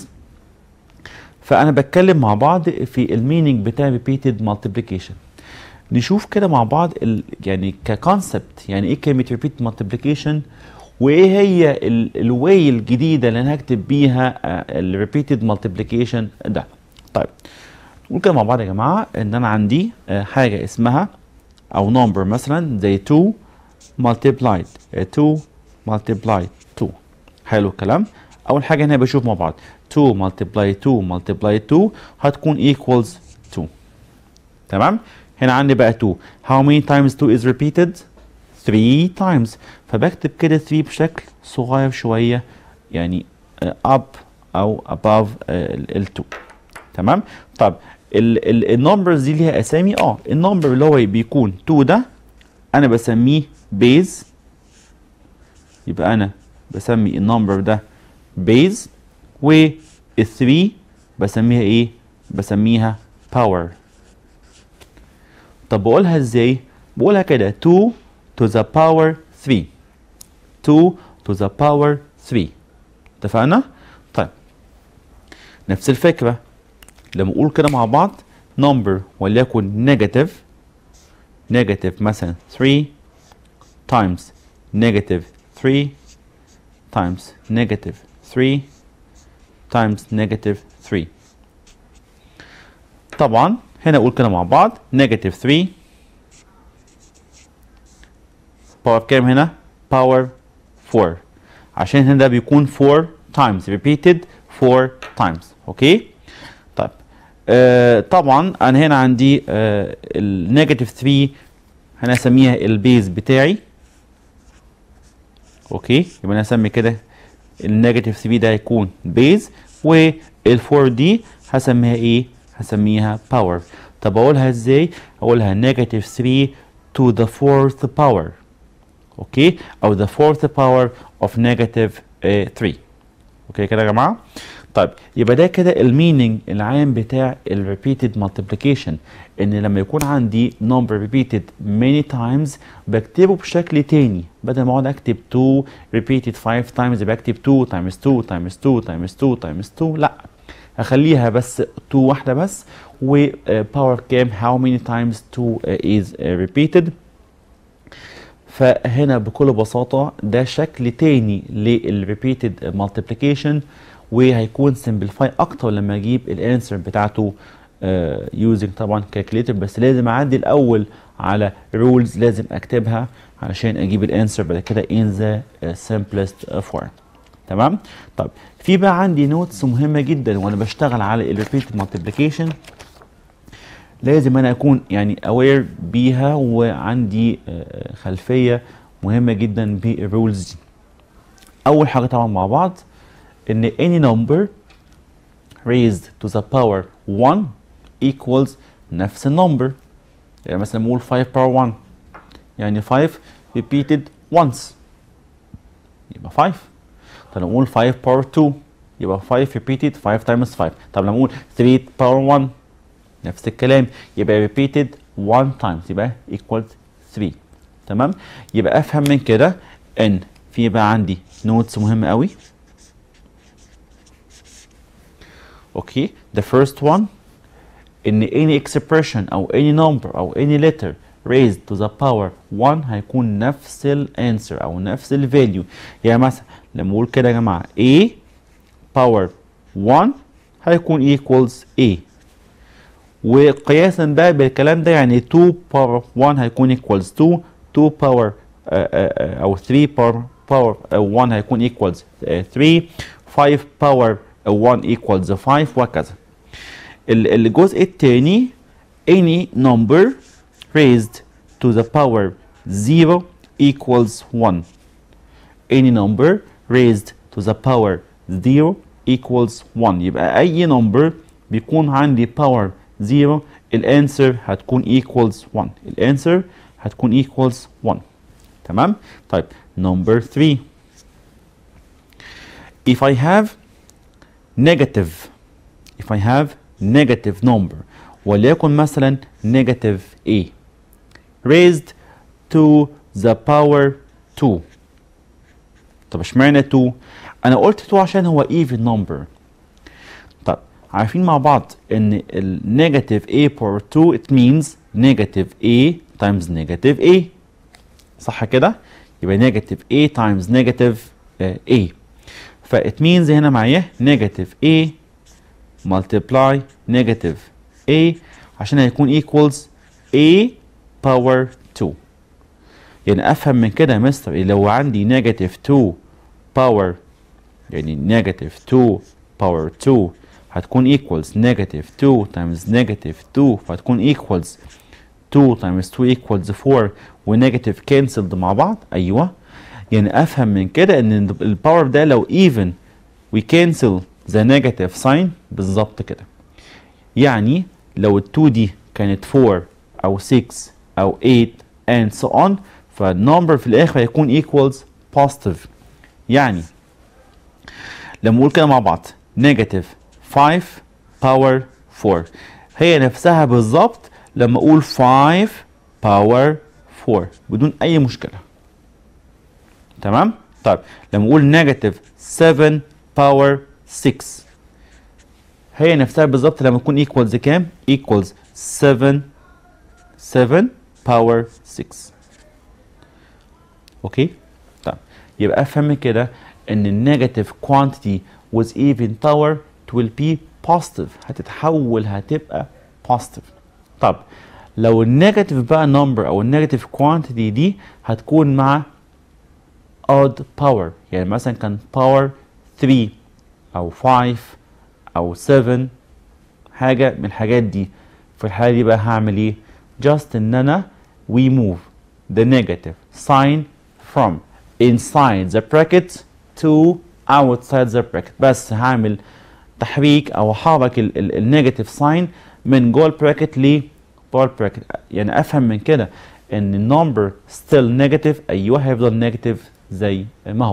فانا بتكلم مع بعض في المينينج بتاع repeated multiplication نشوف كده مع بعض ال يعني ككونسبت يعني ايه كلمه repeated multiplication وايه هي الواي الجديده اللي انا هكتب بيها الريبيتد مالتيبليكيشن ده طيب نقول كده مع بعض يا جماعه ان انا عندي آه، حاجه اسمها او نمبر مثلا زي 2 multiplied آه، 2 multiplied 2 حلو الكلام اول حاجه هنا بشوف مع بعض 2 multiply 2 multiply 2 هتكون equals 2 تمام هنا عندي بقى 2 how many times 2 is repeated 3 times فبكتب كده 3 بشكل صغير شويه يعني آه، up او above ال 2 تمام طب النمبرز دي ليها اسامي اه النمبر اللي هو بيكون 2 ده انا بسميه بيز يبقى انا بسمي النمبر ده بيز وال 3 بسميها ايه بسميها باور طب بقولها ازاي بقولها كده 2 to the power 3 2 to the power 3 اتفقنا طيب نفس الفكره لما اقول كده مع بعض number وليكن negative negative مثلا 3 times negative 3 times negative 3 times negative 3 طبعا هنا اقول كده مع بعض negative 3 باور كام هنا باور 4 عشان هنا ده بيكون 4 times repeated 4 times اوكي طيب آه طبعا انا هنا عندي آه النيجاتيف 3 انا اسميها البيز بتاعي اوكي يبقى انا اسمي كده النيجاتيف 3 ده هيكون بيز وال4 دي هسميها ايه هسميها باور طب اقولها ازاي اقولها نيجاتيف 3 to the fourth power اوكي او the fourth power of negative uh, 3 اوكي كده يا جماعه طيب يبقى ده كده الميننج العام بتاع الريبيتد مالتيبليكيشن ان لما يكون عندي number repeated many times بكتبه بشكل تاني بدل ما اقعد اكتب 2 repeated 5 times يبقى اكتب 2 times 2 times 2 times 2 times 2 لا هخليها بس 2 واحده بس و power كام how many times 2 is repeated فهنا بكل بساطة ده شكل تاني للريبيتد مالتيبليكيشن وهيكون سمبليفاي اكتر لما اجيب الانسر بتاعته يوزنج طبعا كالكوليتر بس لازم اعدي الاول على رولز لازم اكتبها علشان اجيب الانسر بعد كده in the uh, simplest form تمام طيب في بقى عندي نوتس مهمه جدا وانا بشتغل على الريبيتد مالتيبليكيشن لازم انا اكون يعني اوير بيها وعندي آه، خلفيه مهمه جدا بالرولز دي اول حاجه طبعا مع بعض ان any number raised to the power 1 equals نفس النمبر يعني مثلا نقول 5 power 1 يعني 5 repeated once يبقى 5 طب لما نقول 5 power 2 يبقى 5 repeated 5 times 5 طب لما نقول 3 power 1 نفس الكلام يبقى repeated 1 times يبقى equals 3 تمام يبقى افهم من كده ان في بقى عندي نوتس مهمه قوي اوكي the first one ان any expression او any number او any letter raised to the power 1 هيكون نفس الانسر او نفس الفاليو يعني مثلا لما اقول كده يا جماعه a power 1 هيكون equals a وقياسا بقى بالكلام ده يعني 2 power 1 هيكون equals 2 2 power آه، آه، آه، او 3 power power آه، 1 هيكون equals آه، 3 5 power آه، 1 equals 5 وهكذا ال- الجزء الثاني any number raised to the power 0 equals 1 any number raised to the power 0 equals 1 يبقى اي number بيكون عندي power 0 الانسر هتكون equals 1 الانسر هتكون equals 1 تمام طيب number 3 if I have negative if I have negative number وليكن مثلا negative a raised to the power 2 طب اشمعنى 2 انا قلت 2 عشان هو even number طب عارفين مع بعض ان ال negative a power 2 it means negative a times negative a صح كده يبقى negative a times negative آه، a ف it means هنا معايا negative a multiply negative a عشان هيكون equals a power 2 يعني افهم من كده يا مستر لو عندي negative 2 power يعني negative 2 power 2 هتكون equals negative 2 times negative 2 فهتكون equals 2 times 2 equals 4 ونيجاتيف cancelled مع بعض ايوه يعني افهم من كده ان الباور ده لو even we cancel the negative sign بالظبط كده يعني لو ال 2 دي كانت 4 او 6 او 8 and so on فالنمبر في الاخر هيكون equals positive يعني لما نقول كده مع بعض negative 5 power 4 هي نفسها بالظبط لما اقول 5 power 4 بدون اي مشكله تمام طيب لما اقول نيجاتيف 7 باور 6 هي نفسها بالظبط لما تكون ايكوالز كام ايكوالز 7 7 باور 6 اوكي طيب يبقى افهم من كده ان النيجاتيف كوانتيتي with even power it will be positive هتتحول هتبقى positive طب لو النيجاتيف بقى نمبر او النيجاتيف كوانتيتي دي هتكون مع odd power يعني مثلا كان power 3 او 5 او 7 حاجة من الحاجات دي في الحالة دي بقى هعمل ايه just ان انا we move the negative sign from inside the bracket to outside the bracket بس هعمل تحريك او احرك النيجاتيف ساين من جوه البراكت ل بره البراكت يعني افهم من كده ان النمبر ستيل نيجاتيف ايوه هيفضل نيجاتيف زي ما هو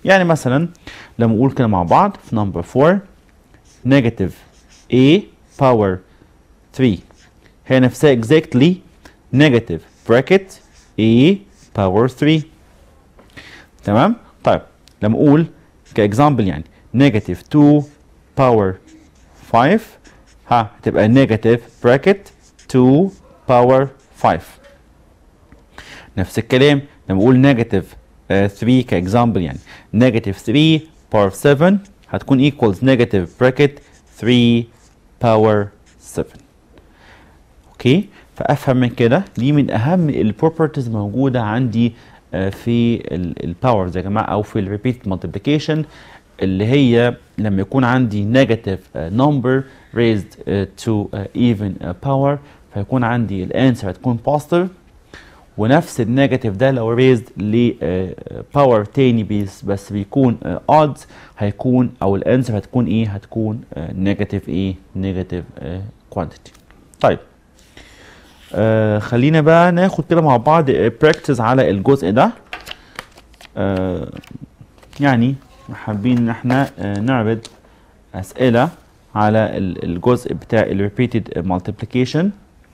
يعني مثلا لما اقول كده مع بعض في نمبر 4 negative a power 3 هي نفسها exactly negative bracket a power 3 تمام طيب لما اقول كاكزامبل يعني negative 2 power 5 ها هتبقى negative bracket 2 power 5 نفس الكلام لما اقول نيجاتيف 3 كاكزامبل يعني نيجاتيف 3 باور 7 هتكون ايكوالز نيجاتيف براكت 3 باور 7 اوكي فافهم من كده دي من اهم البروبرتيز موجوده عندي آه، في الباورز يا جماعه او في الريبيت مالتيبليكيشن اللي هي لما يكون عندي نيجاتيف نمبر raised آه، to آه، even آه، power فيكون عندي الانسر هتكون positive ونفس النيجاتيف ده لو ريزد لباور تاني بيس بس بيكون اودز هيكون او الانسر هتكون ايه هتكون نيجاتيف ايه نيجاتيف كوانتيتي طيب آه خلينا بقى ناخد كده مع بعض براكتس على الجزء ده آه يعني حابين ان احنا آه نعرض اسئله على ال- الجزء بتاع الريبيتد مالتيبليكيشن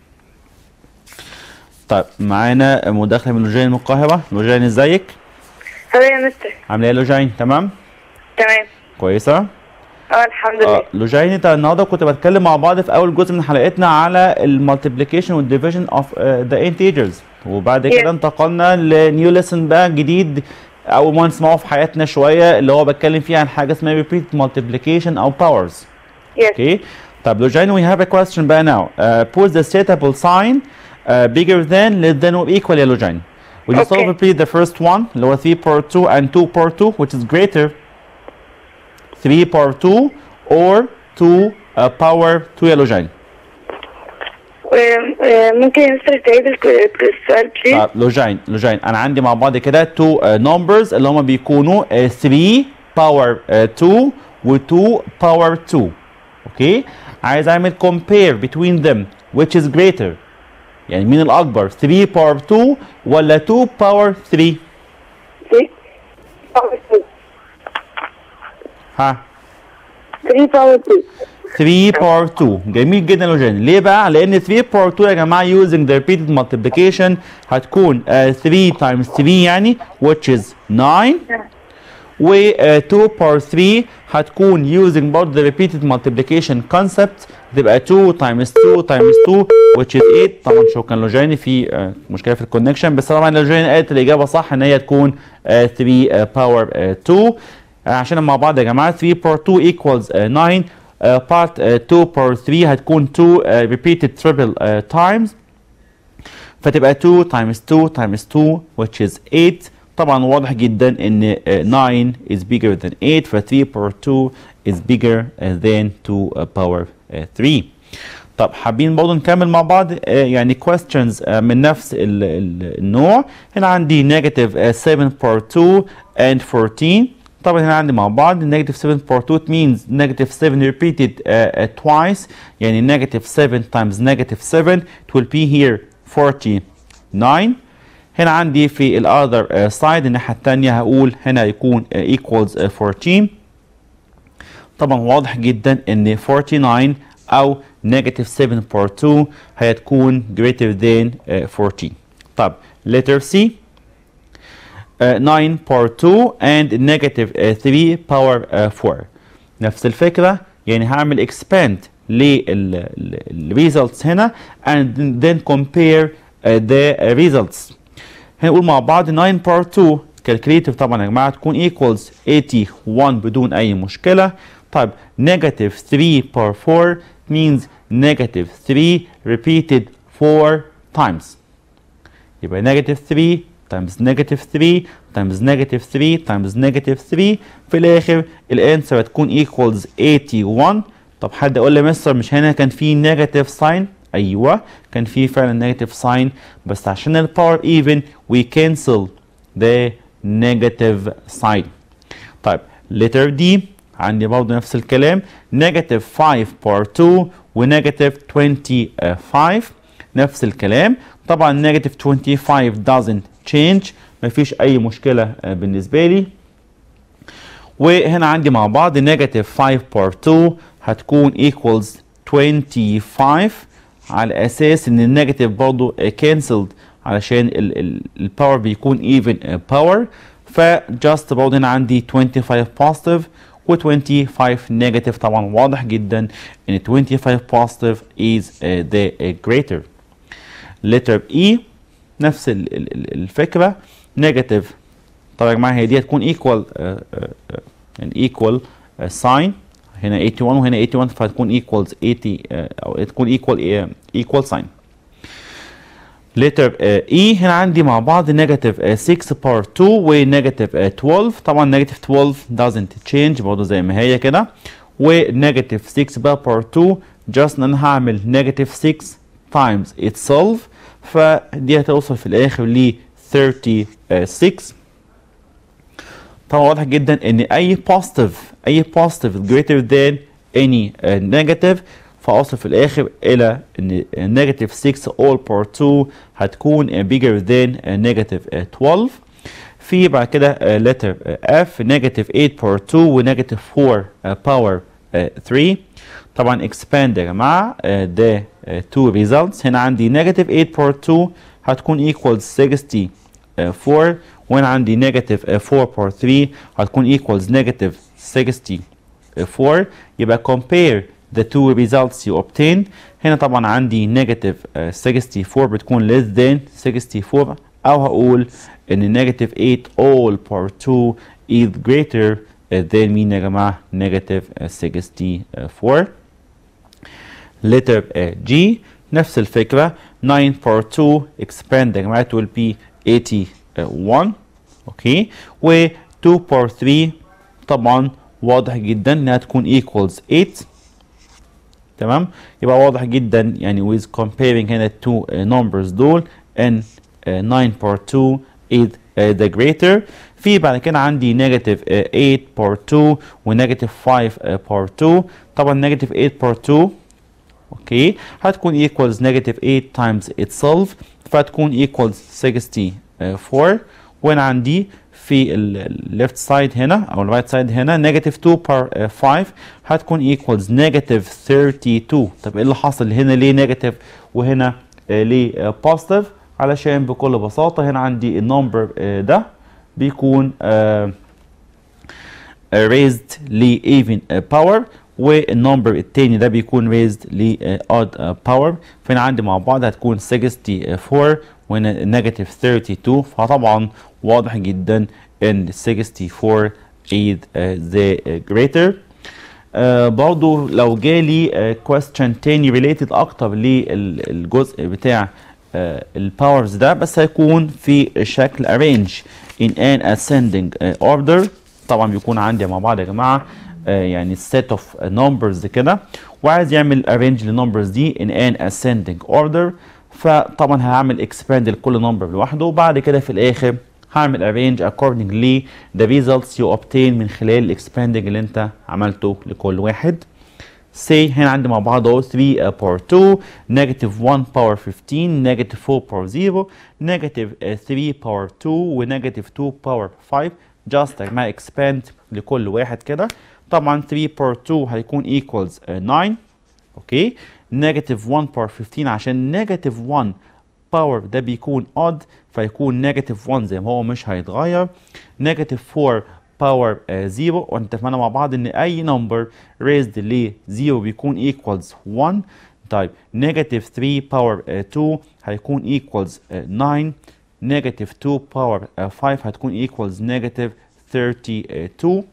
طيب معانا مداخله من لوجين من القاهره لوجين ازيك هلا يا مستر عامله ايه يا لوجين تمام تمام كويسه اه الحمد اه لله لوجين انت النهارده كنت بتكلم مع بعض في اول جزء من حلقتنا على المالتيبليكيشن والديفيجن اوف ذا انتجرز وبعد Yes. كده انتقلنا لنيو ليسن بقى جديد اول ما نسمعه في حياتنا شويه اللي هو بتكلم فيه عن حاجه اسمها ريبيت مالتيبليكيشن او باورز يس Okay. طب لوجين we have a question بقى now. Uh, put the stateable sign uh, bigger than, less than or equal يا لوجين. Will you solve Okay. please the first one اللي هو 3 power 2 and 2 power 2 which is greater 3 power 2 or 2 uh, power 2 يا لوجين. ممكن يا مستر تعيد الك- السؤال بليز طب لوجين لوجين انا عندي مع بعض كده 2 uh, numbers اللي هم بيكونوا uh, 3 power uh, 2 و 2 power 2 اوكي عايز اعمل compare between them which is greater يعني مين الاكبر 3 power 2 ولا 2 power 3 ها 3 باور 2 3 power 2 جميل جدا لوجين ليه بقى لان 3 power 2 يا جماعه using the repeated multiplication هتكون uh, 3 times 3 يعني which is 9 و uh, 2 power 3 هتكون using برضه the repeated multiplication concept تبقى 2 times 2 times 2 which is 8 طبعا شكرا لوجيني في uh, مشكله في الكونكشن بس طبعا لوجيني قالت الاجابه صح ان هي تكون uh, 3 uh, power uh, 2 uh, عشان مع بعض يا جماعه 3 power 2 equals uh, 9 uh, part uh, 2 power 3 هتكون 2 uh, repeated triple uh, times فتبقى 2 times 2 times 2 which is 8 طبعا واضح جدا ان uh, 9 is bigger than 8 ف 3 power 2 is bigger uh, than 2 uh, power uh, 3 طب حابين برضه نكمل مع بعض uh, يعني questions uh, من نفس ال ال النوع هنا عندي negative uh, 7 power 2 and 14 طبعا هنا عندي مع بعض negative 7 power 2 it means negative 7 repeated uh, uh, twice يعني negative 7 times negative 7 it will be here 49 هنا عندي في ال other uh, side الناحية التانية هقول هنا يكون uh, equals uh, 14 طبعا واضح جدا ان 49 او negative 7 power 2 هتكون greater than uh, 14 طب letter C uh, 9 power 2 and negative uh, 3 power uh, 4 نفس الفكرة يعني هعمل expand للريزلتس هنا and then compare uh, the uh, results هنقول مع بعض 9 power 2 calculative طبعا يا جماعة تكون equals 81 بدون أي مشكلة طيب negative 3 power 4 means negative 3 repeated 4 times يبقى negative 3 times negative 3 times negative 3 times negative 3 في الاخر الانسر هتكون equals 81 طب حد يقول لي مستر مش هنا كان في negative sign ايوه كان في فعلا negative sign بس عشان الباور even we cancel the negative sign طيب letter D عندي برضه نفس الكلام negative 5 power 2 ونيجاتيف 25 نفس الكلام طبعا نيجاتيف 25 doesn't change مفيش اي مشكله آه، بالنسبه لي وهنا عندي مع بعض نيجاتيف 5 بار 2 هتكون equals 25 على اساس ان النيجاتيف برضه كانسلد علشان الباور بيكون even باور فجاست برضه هنا عندي 25 positive و 25 negative طبعا واضح جدا ان 25 positive is uh, the uh, greater letter E نفس ال ال ال- الفكرة negative طبعا يا جماعة هي دي هتكون equal uh, uh, uh, يعني equal uh, sign هنا 81 وهنا 81 فهتكون equals 80 uh, او تكون equal uh, equal sign letter uh, E هنا عندي مع بعض negative uh, 6 power 2 و negative uh, 12 طبعا negative 12 doesn't change برضه زي ما هي كده و negative 6 بقى power 2 just ان انا هعمل negative 6 times itself فدي هتوصل في الاخر ل 36 طبعا واضح جدا ان اي positive اي positive greater than any uh, negative فاوصل في الاخر الى ان negative 6 all power 2 هتكون uh, bigger than uh, negative uh, 12 في بعد كده uh, letter uh, F negative 8 power 2 و negative 4 uh, power uh, 3 طبعا expand يا جماعه uh, the uh, two results هنا عندي negative 8 power 2 هتكون equals 64 وهنا عندي negative uh, 4 power 3 هتكون equals negative 64 يبقى compare the two results you obtain هنا طبعا عندي negative uh, 64 بتكون less than 64 او هقول ان negative 8 all power 2 is greater uh, than مين يا جماعه negative uh, 64 letter uh, G نفس الفكرة 9 power 2 expand يا جماعة it will be 81 اوكي و 2 power 3 طبعا واضح جدا انها تكون equals 8 تمام يبقى واضح جدا يعني with comparing هنا two uh, numbers دول and uh, 9 power 2 is uh, the greater في بعد كده عندي negative uh, 8 power 2 و negative 5 uh, power 2 طبعا negative 8 power 2 اوكي هتكون equals negative 8 times itself فهتكون equals 64 وهنا عندي في ال left side هنا او ال right side هنا negative 2 power 5 هتكون equals negative 32 طب ايه اللي حصل هنا ليه negative وهنا آه ليه آه positive علشان بكل بساطة هنا عندي النمبر آه ده بيكون آه آه raised ل even آه power والنمبر التاني ده بيكون raised ل uh, odd uh, power فهنا عندي مع بعض هتكون 64 وهنا نيجاتيف 32 فطبعا واضح جدا ان 64 is uh, the uh, greater uh, برضو لو جالي uh, question تاني related اكتر للجزء بتاع uh, الباورز ده بس هيكون في شكل arrange in an ascending uh, order طبعا بيكون عندي مع بعض يا جماعه uh, يعني set of uh, numbers كده وعايز يعمل arrange للنمبرز دي in an ascending order فطبعا هعمل expand لكل نمبر لوحده وبعد كده في الاخر هعمل arrange accordingly the results you obtain من خلال expanding اللي انت عملته لكل واحد say هنا عندي مع بعض اهو 3 power 2 negative 1 power 15 negative 4 power 0 negative 3 power 2 و negative 2 power 5 just يا جماعه expand لكل واحد كده طبعا 3 power 2 هيكون equals 9 اوكي negative 1 power 15 عشان negative 1 باور ده بيكون odd فيكون نيجاتيف 1 زي ما هو مش هيتغير نيجاتيف 4 باور 0 واتفقنا مع بعض ان اي نمبر raised ل 0 بيكون equals 1 طيب نيجاتيف 3 باور 2 هيكون equals 9 نيجاتيف 2 باور 5 هتكون equals نيجاتيف 32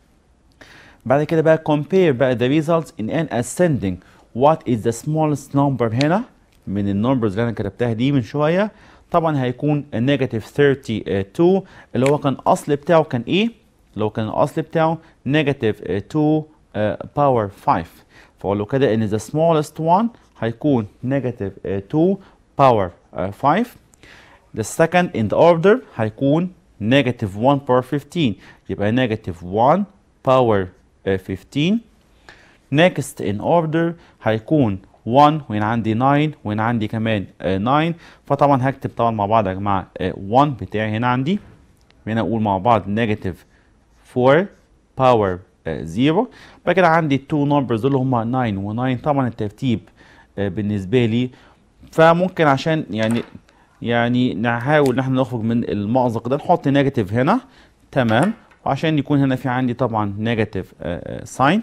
بعد كده بقى compare بقى the results in an ascending what is the smallest number هنا من النمبرز اللي انا كتبتها دي من شويه طبعا هيكون نيجاتيف 32 اللي هو كان الاصل بتاعه كان ايه؟ اللي هو كان الاصل بتاعه نيجاتيف 2 باور 5 فاقول له كده ان the smallest one هيكون نيجاتيف 2 باور 5 the second in the order هيكون نيجاتيف 1 باور 15 يبقى نيجاتيف 1 باور 15 next in order هيكون 1 وهنا عندي 9 وهنا عندي كمان uh, 9 فطبعا هكتب طبعا مع بعض يا جماعه uh, 1 بتاعي هنا عندي هنا اقول مع بعض نيجاتيف 4 باور 0 بعد كده عندي التو نمبرز دول هم 9 و9 طبعا الترتيب آه، بالنسبه لي فممكن عشان يعني يعني نحاول ان احنا نخرج من المأزق ده نحط نيجاتيف هنا تمام وعشان يكون هنا في عندي طبعا نيجاتيف ساين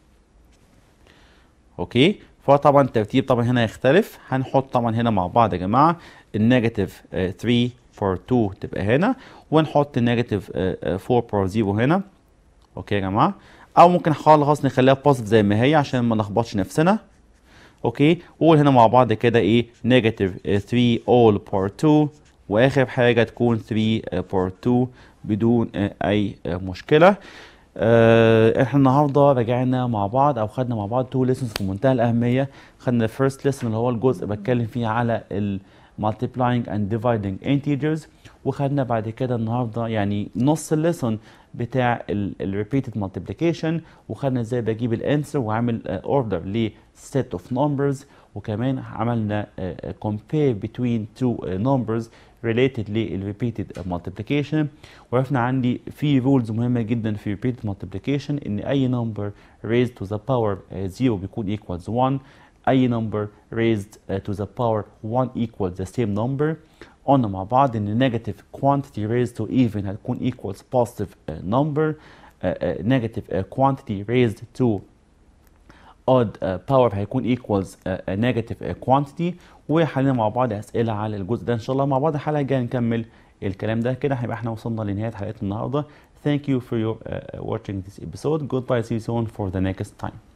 اوكي فطبعا الترتيب طبعا هنا يختلف هنحط طبعا هنا مع بعض يا جماعه النيجاتيف 3 for 2 تبقى هنا ونحط النيجاتيف 4 for 0 هنا اوكي يا جماعه او ممكن خلاص نخليها بوزيتيف زي ما هي عشان ما نخبطش نفسنا اوكي وقول هنا مع بعض كده ايه نيجاتيف 3 all باور 2 واخر حاجه تكون 3 باور 2 بدون آه، اي آه، مشكله آه، احنا النهارده راجعنا مع بعض او خدنا مع بعض تو lessons في منتهى الاهميه خدنا الفيرست lesson اللي هو الجزء بتكلم فيه على ال multiplying and dividing integers وخدنا بعد كده النهارده يعني نص الليسون بتاع ال repeated multiplication وخدنا ازاي بجيب الانسر وعامل اوردر ل set of numbers وكمان عملنا uh, compare between two uh, numbers related لل repeated multiplication وعرفنا عندي في rules مهمة جدا في repeated multiplication ان اي number raised to the power uh, 0 بيكون equals 1 اي number raised uh, to the power 1 equals the same number قلنا مع بعض ان negative quantity raised to even هتكون equals positive uh, number uh, uh, negative uh, quantity raised to odd uh, power هيكون equals uh, a negative uh, quantity وحلينا مع بعض اسئله على الجزء ده ان شاء الله مع بعض الحلقه الجايه نكمل الكلام ده كده هيبقى احنا وصلنا لنهايه حلقه النهارده thank you for your uh, watching this episode goodbye see you soon for the next time